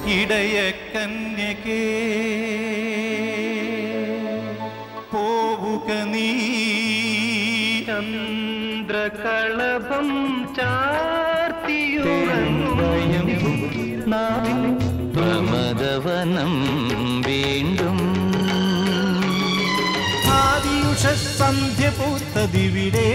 ഇടയ കന്യകേ പോവുക നീ ചന്ദ്രകളഭം ചാർത്തിയുറങ്ങും പ്രമദവനം വീണ്ടും ആദിയുഷ സന്ധ്യ പൂത്തതിവിടെ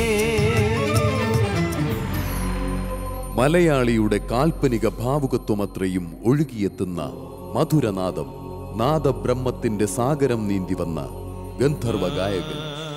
മലയാളിയുടെ കാൽപ്പനിക ഭാവുകത്വമത്രയും ഒഴുകിയെത്തുന്ന മധുരനാദം നാദബ്രഹ്മത്തിന്റെ സാഗരം നീന്തി വന്ന ഗന്ധർവ ഗായകൻ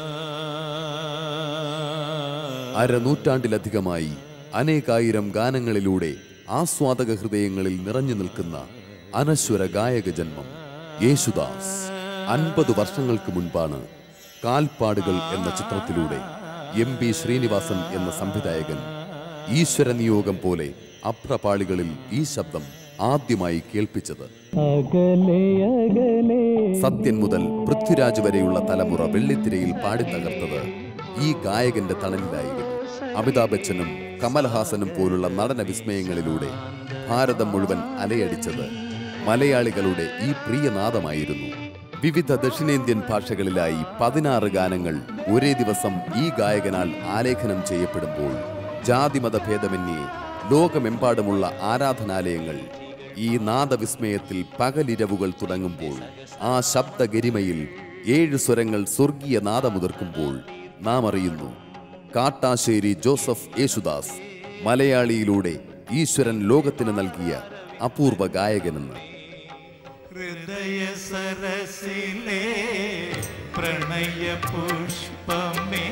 അരനൂറ്റാണ്ടിലധികമായി അനേകായിരം ഗാനങ്ങളിലൂടെ ആസ്വാദക ഹൃദയങ്ങളിൽ നിറഞ്ഞു നിൽക്കുന്ന അനശ്വര ഗായക ജന്മം യേശുദാസ് അൻപത് വർഷങ്ങൾക്ക് മുൻപാണ് കാൽപ്പാടുകൾ എന്ന ചിത്രത്തിലൂടെ എം ബി ശ്രീനിവാസൻ എന്ന സംവിധായകൻ ഈശ്വര നിയോഗം പോലെ അപ്രപാളികളിൽ ഈ ശബ്ദം ആദ്യമായി കേൾപ്പിച്ചത് അകലെ അകലെ സത്യൻ മുതൽ പൃഥ്വിരാജ് വരെയുള്ള തലമുറ വെള്ളിത്തിരയിൽ പാടിത്തകർത്തത് ഈ ഗായകന്റെ തണലിലായിരുന്നു അമിതാഭ് ബച്ചനും കമൽഹാസനും പോലുള്ള നടന വിസ്മയങ്ങളിലൂടെ ഭാരതം മുഴുവൻ അലയടിച്ചത് മലയാളികളുടെ ഈ പ്രിയനാദമായിരുന്നു വിവിധ ദക്ഷിണേന്ത്യൻ ഭാഷകളിലായി പതിനാറ് ഗാനങ്ങൾ ഒരേ ദിവസം ഈ ഗായകനാൽ ആലേഖനം ചെയ്യപ്പെടുമ്പോൾ ജാതിമത ഭേദമന്യേ ലോകമെമ്പാടുമുള്ള ആരാധനാലയങ്ങൾ ഈ നാദവിസ്മയത്തിൽ പകലിരവുകൾ തുടങ്ങുമ്പോൾ ആ ശബ്ദഗരിമയിൽ ഏഴ് സ്വരങ്ങൾ സ്വർഗീയ നാദമുതിർക്കുമ്പോൾ നാം അറിയുന്നു കാട്ടാശ്ശേരി ജോസഫ് യേശുദാസ് മലയാളിയിലൂടെ ഈശ്വരൻ ലോകത്തിന് നൽകിയ അപൂർവ ഗായകനെന്ന് ഹൃദയ സരസിലെ പ്രണയ പുഷ്പമേ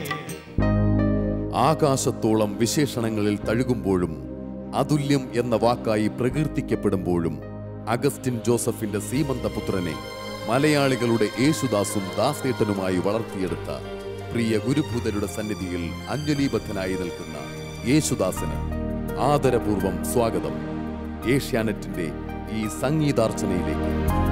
ആകാശത്തോളം വിശേഷണങ്ങളിൽ തഴുകുമ്പോഴും അതുല്യം എന്ന വാക്കായി പ്രകീർത്തിക്കപ്പെടുമ്പോഴും അഗസ്റ്റിൻ ജോസഫിന്റെ സീമന്തപുത്രനെ മലയാളികളുടെ യേശുദാസും ദാസേട്ടനുമായി വളർത്തിയെടുത്ത പ്രിയ ഗുരുഭൂതരുടെ സന്നിധിയിൽ അഞ്ജലീബദ്ധനായി നിൽക്കുന്ന യേശുദാസിന് ആദരപൂർവം സ്വാഗതം ഏഷ്യാനെറ്റിന്റെ ഈ സംഗീതാർച്ചനയിലേക്ക്